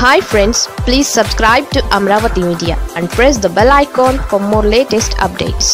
hi friends please subscribe to Amaravati media and press the bell icon for more latest updates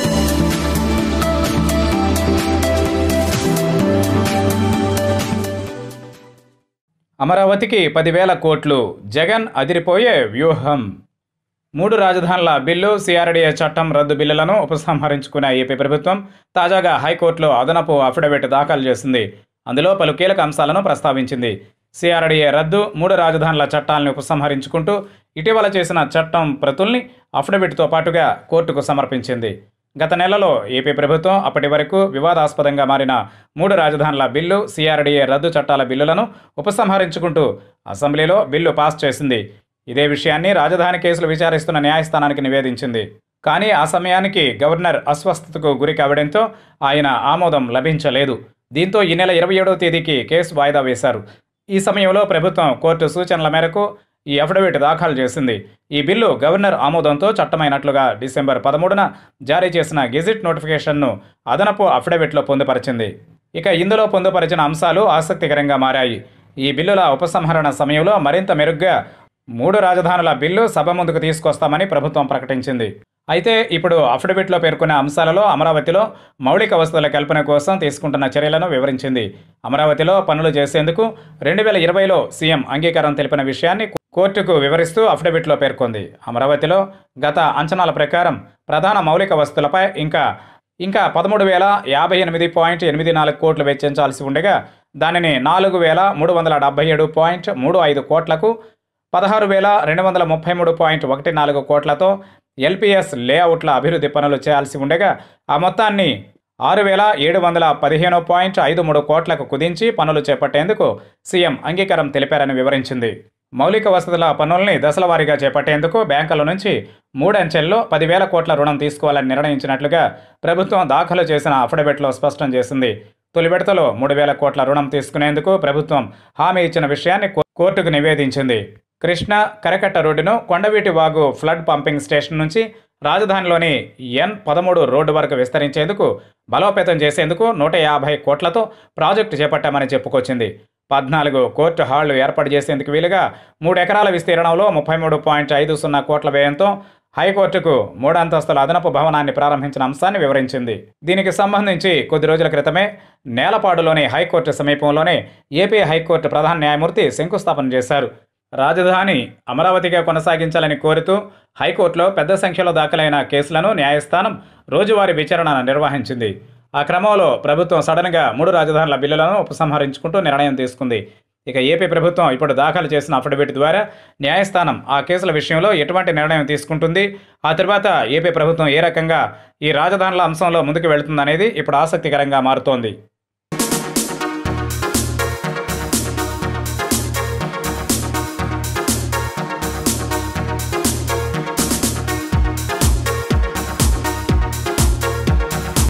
అమరావతికి పదివేల కోట్లు జగన్ అదిరిపోయే వ్యూహం మూడు రాజధానుల బిల్లు సిఆర్డీఏ చట్టం రద్దు బిల్లులను ఉపసంహరించుకున్న ఏపీ ప్రభుత్వం తాజాగా హైకోర్టులో అదనపు అఫిడవిట్ దాఖలు చేసింది అందులో పలు కీలక అంశాలను ప్రస్తావించింది సిఆర్డీఏ రద్దు మూడు రాజధానుల చట్టాలను ఉపసంహరించుకుంటూ ఇటీవల చేసిన చట్టం ప్రతుల్ని అఫిడవిట్తో పాటుగా కోర్టుకు సమర్పించింది గత నెలలో ఏపీ ప్రభుత్వం అప్పటి వరకు వివాదాస్పదంగా మారిన మూడు రాజధానుల బిల్లు సిఆర్డీఏ రద్దు చట్టాల బిల్లులను ఉపసంహరించుకుంటూ అసెంబ్లీలో బిల్లు పాస్ చేసింది ఇదే విషయాన్ని రాజధాని కేసులు విచారిస్తున్న న్యాయస్థానానికి నివేదించింది కానీ ఆ సమయానికి గవర్నర్ అస్వస్థతకు గురి కావడంతో ఆయన ఆమోదం లభించలేదు దీంతో ఈ నెల ఇరవై ఏడవ తేదీకి కేసు వాయిదా వేశారు ఈ సమయంలో ప్రభుత్వం కోర్టు సూచనల మేరకు ఈ అఫిడవిట్ దాఖలు చేసింది ఈ బిల్లు గవర్నర్ ఆమోదంతో చట్టమైనట్లుగా డిసెంబర్ పదమూడున జారీ చేసిన గెజిట్ నోటిఫికేషన్ను అదనపు అఫిడవిట్లో పొందుపరిచింది ఇక ఇందులో పొందుపరిచిన అంశాలు ఆసక్తికరంగా మారాయి ఈ బిల్లుల ఉపసంహరణ సమయంలో మరింత మెరుగ్గా మూడు రాజధానుల బిల్లు సభ ముందుకు తీసుకొస్తామని ప్రభుత్వం ప్రకటించింది అయితే ఇప్పుడు అఫిడవిట్లో పేర్కొన్న అంశాలలో అమరావతిలో మౌలిక వసతుల కల్పన కోసం తీసుకుంటున్న చర్యలను వివరించింది అమరావతిలో పనులు చేసేందుకు రెండు వేల ఇరవైలో సీఎం అంగీకారం తెలిపిన విషయాన్ని కోర్టుకు వివరిస్తూ అఫిడవిట్లో పేర్కొంది అమరావతిలో గత అంచనాల ప్రకారం ప్రధాన మౌలిక వసతులపై ఇంకా ఇంకా పదమూడు వేల యాభై ఎనిమిది పాయింట్ ఎనిమిది నాలుగు కోట్లు వెచ్చించాల్సి ఉండగా దానిని నాలుగు వేల మూడు వందల డెబ్బై ఏడు పాయింట్ మూడు ఐదు కోట్లకు పదహారు వేల రెండు వందల ముప్పై మూడు పాయింట్ ఒకటి నాలుగు కోట్లతో ఎల్పిఎస్ లేఅవుట్ల అభివృద్ధి పనులు చేయాల్సి ఉండగా ఆ మొత్తాన్ని ఆరు వేల ఏడు వందల పదిహేను పాయింట్ ఐదు మూడు కోట్లకు కుదించి పనులు చేపట్టేందుకు సీఎం అంగీకారం తెలిపారని వివరించింది మౌలిక వసతుల పనుల్ని దశలవారీగా చేపట్టేందుకు బ్యాంకుల నుంచి మూడంచెల్లో పదివేల కోట్ల రుణం తీసుకోవాలని నిర్ణయించినట్లుగా ప్రభుత్వం దాఖలు చేసిన అఫిడవిట్లో స్పష్టం చేసింది తొలి విడతలో మూడు వేల కోట్ల రుణం తీసుకునేందుకు ప్రభుత్వం హామీ ఇచ్చిన విషయాన్ని కోర్టుకు నివేదించింది కృష్ణ కరకట్ట రోడ్డును కొండవీటి వాగు ఫ్లడ్ పంపింగ్ స్టేషన్ నుంచి రాజధానిలోని ఎన్ పదమూడు రోడ్డు వరకు విస్తరించేందుకు బలోపేతం చేసేందుకు నూట యాభై కోట్లతో ప్రాజెక్టు చేపట్టామని చెప్పుకొచ్చింది పద్నాలుగు కోర్టు హాళ్లు ఏర్పాటు చేసేందుకు వీలుగా మూడు ఎకరాల విస్తీర్ణంలో ముప్పై మూడు పాయింట్ ఐదు సున్నా కోట్ల వ్యయంతో హైకోర్టుకు మూడు అంతస్తుల అదనపు భవనాన్ని ప్రారంభించిన అంశాన్ని వివరించింది దీనికి సంబంధించి కొద్ది రోజుల క్రితమే నేలపాడులోని హైకోర్టు సమీపంలోనే ఏపీ హైకోర్టు ప్రధాన న్యాయమూర్తి శంకుస్థాపన చేశారు రాజధాని అమరావతిగా కొనసాగించాలని కోరుతూ హైకోర్టులో పెద్ద సంఖ్యలో దాఖలైన కేసులను న్యాయస్థానం రోజువారీ విచారణ నిర్వహించింది ఆ క్రమంలో ప్రభుత్వం సడన్గా మూడు రాజధానుల బిల్లులను ఉపసంహరించుకుంటూ నిర్ణయం తీసుకుంది ఇక ఏపీ ప్రభుత్వం ఇప్పుడు దాఖలు చేసిన అఫిడవిట్ ద్వారా న్యాయస్థానం ఆ కేసుల విషయంలో ఎటువంటి నిర్ణయం తీసుకుంటుంది ఆ తర్వాత ఏపీ ప్రభుత్వం ఏ రకంగా ఈ రాజధానుల అంశంలో ముందుకు వెళుతుందనేది ఇప్పుడు ఆసక్తికరంగా మారుతోంది